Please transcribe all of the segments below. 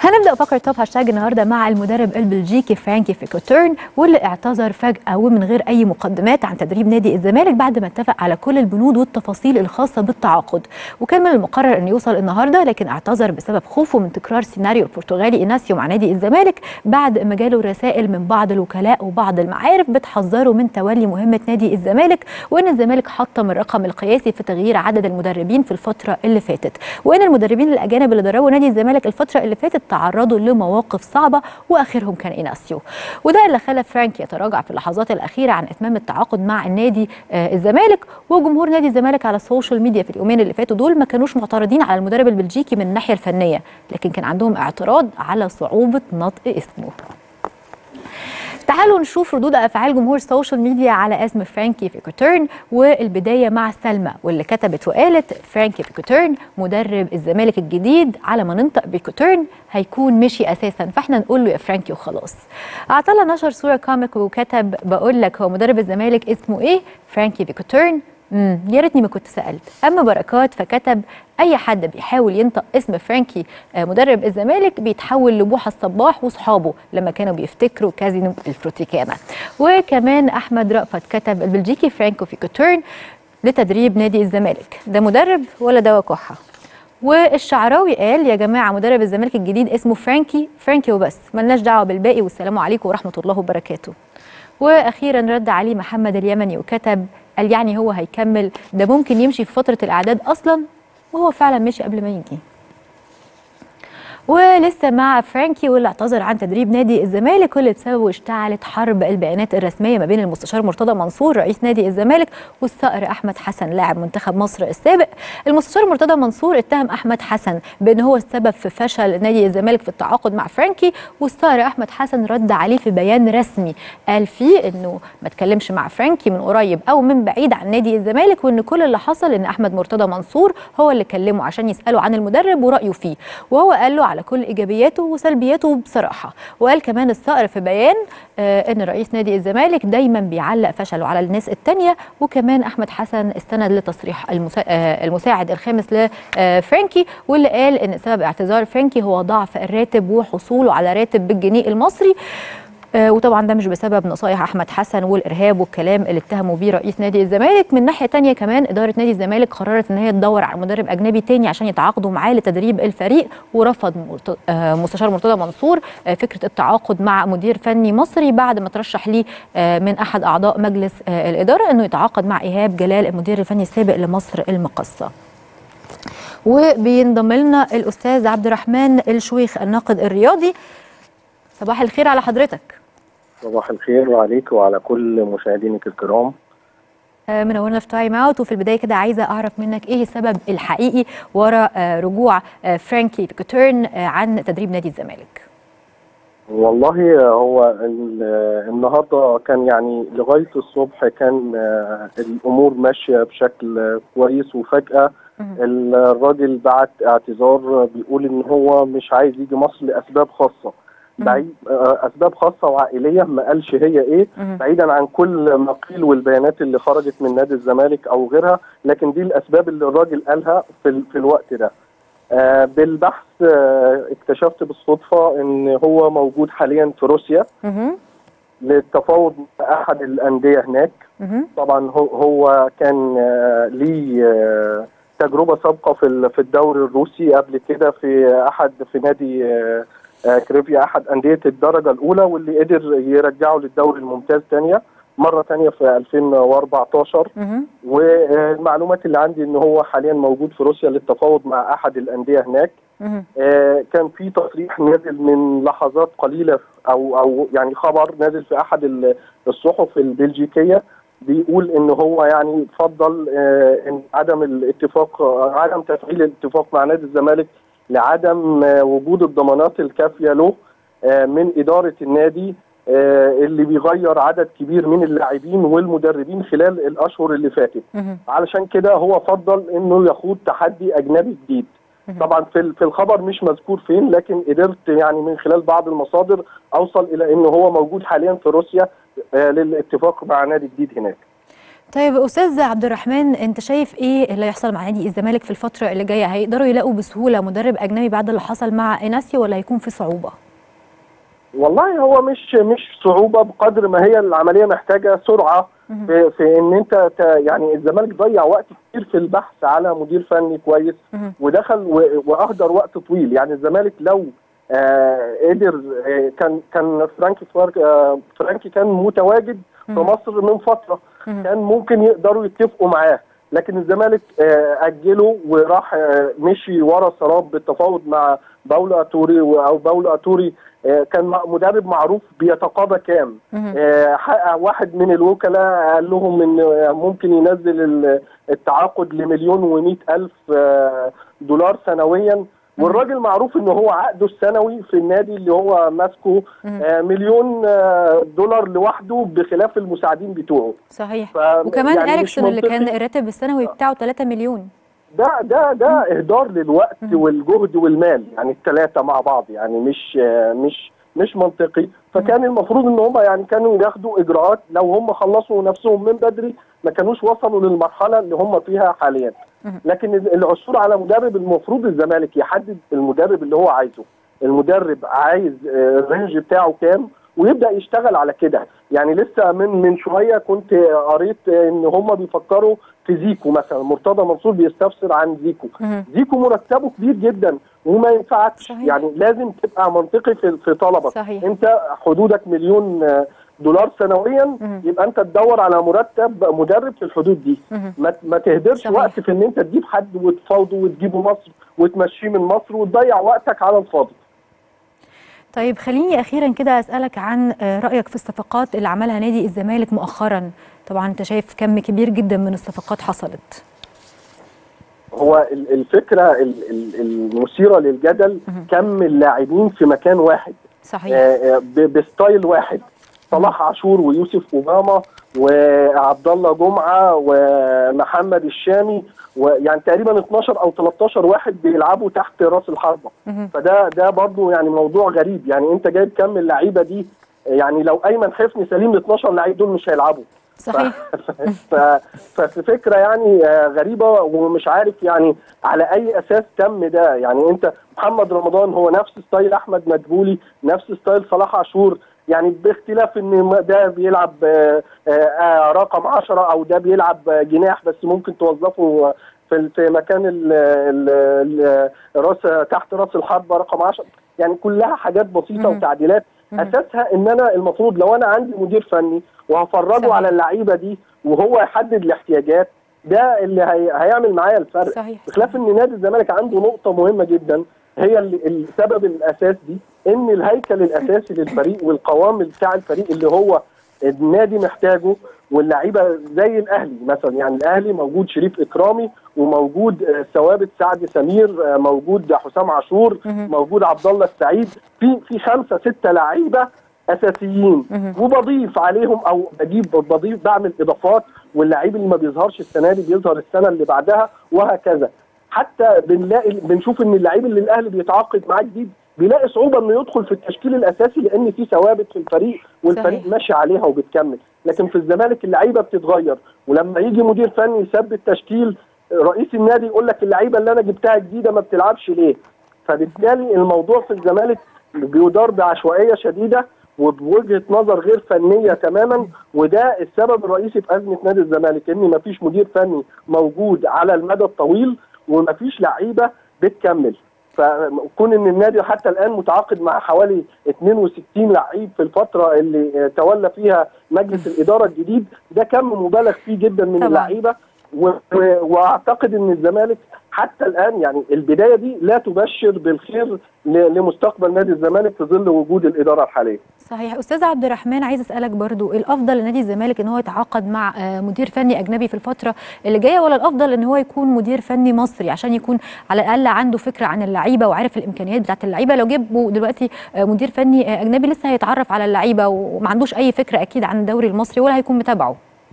هنبدا فقره توب هاشتاج النهارده مع المدرب البلجيكي فرانكي فيكوتيرن واللي اعتذر فجاه ومن غير اي مقدمات عن تدريب نادي الزمالك بعد ما اتفق على كل البنود والتفاصيل الخاصه بالتعاقد وكان من المقرر انه يوصل النهارده لكن اعتذر بسبب خوفه من تكرار سيناريو البرتغالي ايناسيو مع نادي الزمالك بعد ما جاله رسائل من بعض الوكلاء وبعض المعارف بتحذره من تولي مهمه نادي الزمالك وان الزمالك حطم الرقم القياسي في تغيير عدد المدربين في الفتره اللي فاتت وان المدربين الاجانب اللي دربوا نادي الزمالك الفتره اللي فاتت تعرضوا لمواقف صعبه واخرهم كان ايناسيو وده اللي خلى فرانك يتراجع في اللحظات الاخيره عن اتمام التعاقد مع النادي آه الزمالك وجمهور نادي الزمالك على السوشيال ميديا في اليومين اللي فاتوا دول ما كانوش معترضين على المدرب البلجيكي من الناحيه الفنيه لكن كان عندهم اعتراض على صعوبه نطق اسمه تعالوا نشوف ردود افعال جمهور السوشيال ميديا على اسم فرانكي فيكوتيرن والبدايه مع سلمى واللي كتبت وقالت فرانكي فيكوتيرن مدرب الزمالك الجديد على ما ننطق بيكوتيرن هيكون مشي اساسا فاحنا نقول له يا فرانكي وخلاص عطله نشر صوره كوميك وكتب بقول لك هو مدرب الزمالك اسمه ايه فرانكي فيكوتيرن امم يا ريتني ما كنت سالت اما بركات فكتب اي حد بيحاول ينطق اسم فرانكي مدرب الزمالك بيتحول لبوحه الصباح واصحابه لما كانوا بيفتكروا كازينو الفروتيكانا وكمان احمد رأفت كتب البلجيكي فرانكو فيكوتيرن لتدريب نادي الزمالك ده مدرب ولا دواء كحه والشعراوي قال يا جماعه مدرب الزمالك الجديد اسمه فرانكي فرانكي وبس ملناش دعوه بالباقي والسلام عليكم ورحمه الله وبركاته واخيرا رد عليه محمد اليمني وكتب قال يعني هو هيكمل ده ممكن يمشي في فتره الاعداد اصلا وهو فعلا مشي قبل ما يجي ولسه مع فرانكي واللي اعتذر عن تدريب نادي الزمالك واللي بسببه اشتعلت حرب البيانات الرسميه ما بين المستشار مرتضى منصور رئيس نادي الزمالك والصقر احمد حسن لاعب منتخب مصر السابق المستشار مرتضى منصور اتهم احمد حسن بان هو السبب في فشل نادي الزمالك في التعاقد مع فرانكي والصقر احمد حسن رد عليه في بيان رسمي قال فيه انه ما اتكلمش مع فرانكي من قريب او من بعيد عن نادي الزمالك وان كل اللي حصل ان احمد مرتضى منصور هو اللي كلمه عشان يساله عن المدرب ورايه فيه وهو قال له على كل ايجابياته وسلبياته بصراحه وقال كمان الصقر في بيان آه ان رئيس نادي الزمالك دايما بيعلق فشله على الناس الثانيه وكمان احمد حسن استند لتصريح المسا... آه المساعد الخامس لفرانكي واللي قال ان سبب اعتذار فرانكي هو ضعف الراتب وحصوله على راتب بالجنيه المصري آه وطبعا ده مش بسبب نصايح احمد حسن والارهاب والكلام اللي اتهموا بيه رئيس نادي الزمالك من ناحيه تانية كمان اداره نادي الزمالك قررت ان هي تدور على مدرب اجنبي تاني عشان يتعاقدوا معاه لتدريب الفريق ورفض مرت... آه مستشار مرتضى منصور آه فكره التعاقد مع مدير فني مصري بعد ما ترشح ليه من احد اعضاء مجلس الاداره انه يتعاقد مع ايهاب جلال المدير الفني السابق لمصر المقصه وبينضم لنا الاستاذ عبد الرحمن الشويخ الناقد الرياضي صباح الخير على حضرتك صباح الخير وعليك وعلى كل مشاهدينك الكرام منورنا في تايم اوت وفي البدايه كده عايزه اعرف منك ايه السبب الحقيقي وراء رجوع فرانكي فيكوتيرن عن تدريب نادي الزمالك والله هو النهارده كان يعني لغايه الصبح كان الامور ماشيه بشكل كويس وفجاه الراجل بعت اعتذار بيقول ان هو مش عايز يجي مصر لاسباب خاصه بعيد اسباب خاصه وعائليه ما قالش هي ايه بعيدا عن كل ما قيل والبيانات اللي خرجت من نادي الزمالك او غيرها لكن دي الاسباب اللي الراجل قالها في, في الوقت ده آه بالبحث آه اكتشفت بالصدفه ان هو موجود حاليا في روسيا للتفاوض مع احد الانديه هناك طبعا هو, هو كان آه ليه تجربه سابقه في في الدوري الروسي قبل كده في احد في نادي كريفيا احد انديه الدرجه الاولى واللي قدر يرجعه للدوري الممتاز ثانيه مره ثانيه في 2014 والمعلومات اللي عندي ان هو حاليا موجود في روسيا للتفاوض مع احد الانديه هناك آه كان في تصريح نازل من لحظات قليله او او يعني خبر نازل في احد الصحف البلجيكيه بيقول ان هو يعني فضل آه ان عدم الاتفاق عدم تفعيل الاتفاق مع نادي الزمالك لعدم وجود الضمانات الكافيه له من اداره النادي اللي بيغير عدد كبير من اللاعبين والمدربين خلال الاشهر اللي فاتت علشان كده هو فضل انه يخوض تحدي اجنبي جديد طبعا في في الخبر مش مذكور فين لكن قدرت يعني من خلال بعض المصادر اوصل الى انه هو موجود حاليا في روسيا للاتفاق مع نادي جديد هناك طيب استاذ عبد الرحمن انت شايف ايه اللي هيحصل مع نادي الزمالك في الفتره اللي جايه هيقدروا يلاقوا بسهوله مدرب اجنبي بعد اللي حصل مع ايناسيو ولا هيكون في صعوبه والله هو مش مش صعوبه بقدر ما هي العمليه محتاجه سرعه في, في ان انت ت- يعني الزمالك ضيع وقت كتير في البحث على مدير فني كويس مهم. ودخل و- واهدر وقت طويل يعني الزمالك لو آه قدر آه كان كان فرانكي فرانك آه فرانكي كان متواجد في مم. مصر من فتره مم. كان ممكن يقدروا يتفقوا معاه لكن الزمالك آه اجله وراح آه مشي ورا سراب بالتفاوض مع باولو اتوري و- او باولو اتوري آه كان م- مدرب معروف بيتقاضى كام مهم. آه، حقق واحد من الوكلاء قال لهم ان آه، ممكن ينزل ال- التعاقد لمليون ومئة الف آه، دولار سنويا والراجل معروف ان هو عقده السنوي في النادي اللي هو ماسكه مم. آه، مليون آه، دولار لوحده بخلاف المساعدين بتوعه صحيح ف- وكمان يعني مش اريكسون اللي كان منطقي. الراتب السنوي بتاعه 3 مليون ده ده ده اهدار للوقت مم. والجهد والمال يعني الثلاثه مع بعض يعني مش آه، مش مش منطقي فكان المفروض ان هم يعني كانوا ياخدوا اجراءات لو هم خلصوا نفسهم من بدري ما كانوش وصلوا للمرحله اللي هم فيها حاليا مم. لكن العثور على مدرب المفروض الزمالك يحدد المدرب اللي هو عايزه المدرب عايز آه، الرينج بتاعه كام ويبدا يشتغل على كده يعني لسه من من شويه كنت قريت ان هم بيفكروا في زيكو مثلا مرتضى منصور بيستفسر عن زيكو مهم. زيكو مرتبه كبير جدا وما ينفعكش صحيح. يعني لازم تبقى منطقي في في طلبك صحيح. انت حدودك مليون آه، دولار سنويا مهم. يبقى انت تدور على مرتب مدرب في الحدود دي مهم. ما ما تهدرش صحيح. وقت في ان انت تجيب حد وتفاوضه وتجيبه مصر وتمشيه من مصر وتضيع وقتك على الفاضي طيب خليني اخيرا كده اسالك عن آه، رايك في الصفقات اللي عملها نادي الزمالك مؤخرا طبعا انت شايف كم كبير جدا من الصفقات حصلت هو ال- الفكره ال- ال- المثيره للجدل مهم. كم اللاعبين في مكان واحد صحيح آه، آه، ب- بستايل واحد صلاح عاشور ويوسف اوباما وعبد الله جمعه ومحمد الشامي ويعني تقريبا 12 او 13 واحد بيلعبوا تحت راس الحربه مهم. فده ده برضه يعني موضوع غريب يعني انت جايب كم اللعيبه دي يعني لو ايمن حفني سليم ال 12 لعيب دول مش هيلعبوا صحيح ف... ففي فكره يعني آه، غريبه ومش عارف يعني على اي اساس تم ده يعني انت محمد رمضان هو نفس ستايل احمد مدبولي نفس ستايل صلاح عاشور يعني باختلاف ان ده بيلعب آه، آه، رقم 10 او ده بيلعب آه، جناح بس ممكن توظفه في في مكان ال ال ال راس تحت راس الحربه رقم 10 يعني كلها حاجات بسيطه مهم. وتعديلات مهم. اساسها ان انا المفروض لو انا عندي مدير فني وهفرجه صحيح. علي اللعيبه دي وهو يحدد الاحتياجات ده اللي هي هيعمل معايا الفرق صحيح بخلاف ان نادي الزمالك عنده نقطه مهمه جدا هي اللي- السبب الاساس دي ان الهيكل الاساسي للفريق والقوام بتاع الفريق اللي هو النادي محتاجه واللعيبه زي الاهلي مثلا يعني الاهلي موجود شريف اكرامي وموجود آه، ثوابت سعد سمير آه، موجود حسام عاشور مهم. موجود عبد الله السعيد في في خمسه سته لعيبه اساسيين مهم. وبضيف عليهم او بجيب بضيف بعمل اضافات واللعيب اللي ما بيظهرش السنه دي بيظهر السنه اللي بعدها وهكذا حتى بنلاقي بنشوف ان اللعيب اللي الاهلي بيتعاقد معاه جديد بيلاقي صعوبه انه يدخل في التشكيل الاساسي لان في ثوابت في الفريق والفريق صحيح. ماشي عليها وبتكمل لكن في الزمالك اللعيبه بتتغير ولما يجي مدير فني يثبت تشكيل رئيس النادي يقول لك اللعيبه اللي انا جبتها جديده ما بتلعبش ليه فبالتالي الموضوع في الزمالك بيدار بعشوائيه شديده وبوجهه نظر غير فنيه تماما وده السبب الرئيسي في ازمه نادي الزمالك ان مفيش مدير فني موجود على المدى الطويل ومفيش لعيبه بتكمل فكون ان النادي حتى الان متعاقد مع حوالي 62 لعيب في الفتره اللي تولى فيها مجلس الاداره الجديد ده كم مبالغ فيه جدا من طبعاً. اللعيبه و- و- واعتقد ان الزمالك حتى الان يعني البدايه دي لا تبشر بالخير ل- لمستقبل نادي الزمالك في ظل وجود الاداره الحاليه. صحيح استاذ عبد الرحمن عايز اسالك برضو الافضل لنادي الزمالك ان هو يتعاقد مع آه، مدير فني اجنبي في الفتره اللي جايه ولا الافضل ان هو يكون مدير فني مصري عشان يكون على الاقل عنده فكره عن اللعيبه وعارف الامكانيات بتاعت اللعيبه لو جيبوا دلوقتي آه، مدير فني آه، اجنبي لسه هيتعرف على اللعيبه وما عندوش اي فكره اكيد عن الدوري المصري ولا هيكون متابعه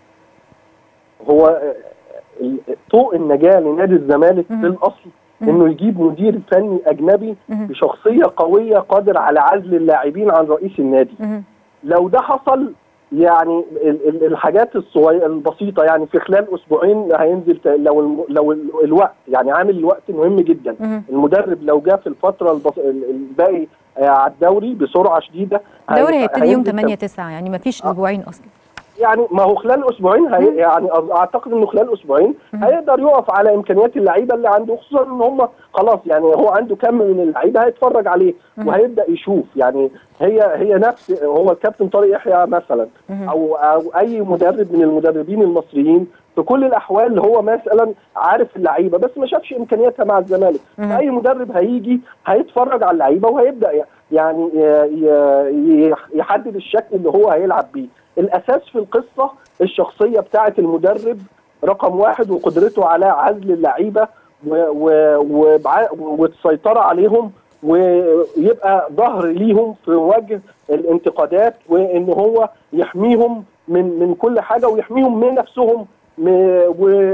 هو آه، ال- طوق النجاه لنادي الزمالك مهم. في الاصل مهم. انه يجيب مدير فني اجنبي مهم. بشخصيه قويه قادر على عزل اللاعبين عن رئيس النادي. مهم. لو ده حصل يعني ال- ال- الحاجات الصغيره البسيطه يعني في خلال اسبوعين هينزل ت- لو الم- لو ال- الوقت يعني عامل الوقت مهم جدا مهم. المدرب لو جه في الفتره البص... ال- الباقي آه، على الدوري بسرعه شديده الدوري هي- هيبتدي يوم هينزل 8 9 يعني ما فيش آه. اسبوعين اصلا يعني ما هو خلال اسبوعين هي يعني أظ- اعتقد انه خلال اسبوعين مم. هيقدر يقف على امكانيات اللعيبه اللي عنده خصوصا ان هم خلاص يعني هو عنده كم من اللعيبه هيتفرج عليه مم. وهيبدا يشوف يعني هي هي نفس هو الكابتن طارق يحيى مثلا مهم. او او اي مدرب من المدربين المصريين في كل الاحوال هو مثلا عارف اللعيبه بس ما شافش امكانياتها مع الزمالك مهم. فاي مدرب هيجي هيتفرج على اللعيبه وهيبدا ي- يعني ي- ي- يحدد الشكل اللي هو هيلعب بيه الاساس في القصه الشخصيه بتاعه المدرب رقم واحد وقدرته على عزل اللعيبه و- و- وبع- والسيطره عليهم ويبقى ظهر ليهم في وجه الانتقادات وان هو يحميهم من من كل حاجه ويحميهم من نفسهم م-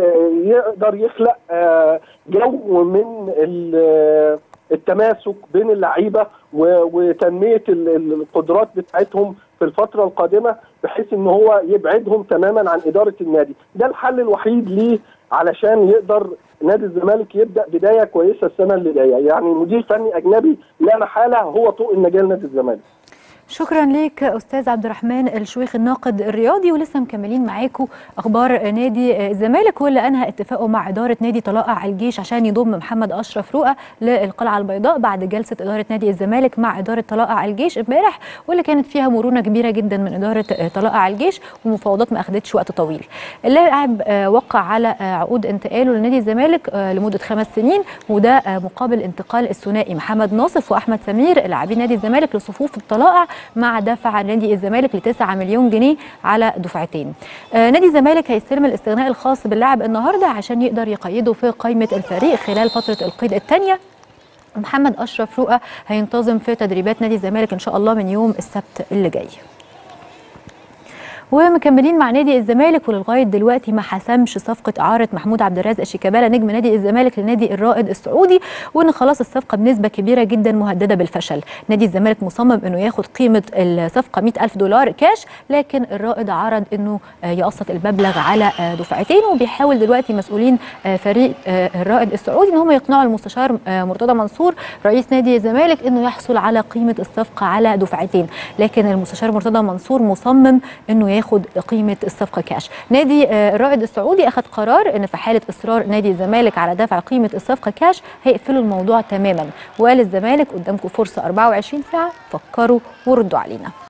ويقدر يخلق آه، جو من ال- التماسك بين اللعيبه و- وتنميه ال- ال- القدرات بتاعتهم في الفتره القادمه بحيث ان هو يبعدهم تماما عن اداره النادي ده الحل الوحيد ليه علشان يقدر نادي الزمالك يبدا بدايه كويسه السنه اللي جايه يعني مدير فني اجنبي لا محاله هو طوق النجاه لنادي الزمالك شكرا ليك استاذ عبد الرحمن الشويخ الناقد الرياضي ولسه مكملين معاكم اخبار نادي الزمالك واللي انهى اتفاقه مع اداره نادي طلائع الجيش عشان يضم محمد اشرف رؤى للقلعه البيضاء بعد جلسه اداره نادي الزمالك مع اداره طلائع الجيش امبارح واللي كانت فيها مرونه كبيره جدا من اداره طلائع الجيش ومفاوضات ما اخذتش وقت طويل. اللاعب آه، وقع على آه، عقود انتقاله لنادي الزمالك آه، لمده خمس سنين وده آه، مقابل انتقال الثنائي محمد ناصف واحمد سمير لاعبي نادي الزمالك لصفوف الطلائع مع دفع نادي الزمالك ل 9 مليون جنيه على دفعتين. آه، نادي الزمالك هيستلم الاستغناء الخاص باللاعب النهارده عشان يقدر يقيده في قائمه الفريق خلال فتره القيد الثانيه محمد اشرف رؤى هينتظم في تدريبات نادي الزمالك ان شاء الله من يوم السبت اللي جاي ومكملين مع نادي الزمالك ولغايه دلوقتي ما حسمش صفقه اعاره محمود عبد الرازق شيكابالا نجم نادي الزمالك لنادي الرائد السعودي وان خلاص الصفقه بنسبه كبيره جدا مهدده بالفشل نادي الزمالك مصمم انه ياخد قيمه الصفقه 100 الف دولار كاش لكن الرائد عرض انه آه، يقسط المبلغ على آه، دفعتين وبيحاول دلوقتي مسؤولين آه، فريق آه، الرائد السعودي ان هم يقنعوا المستشار آه، مرتضى منصور رئيس نادي الزمالك انه يحصل على قيمه الصفقه على دفعتين لكن المستشار مرتضى منصور مصمم انه ياخد قيمه الصفقه كاش نادي آه، الرائد السعودي اخذ قرار ان في حاله اصرار نادي الزمالك على دفع قيمه الصفقه كاش هيقفلوا الموضوع تماما وقال الزمالك قدامكم فرصه 24 ساعه فكروا وردوا علينا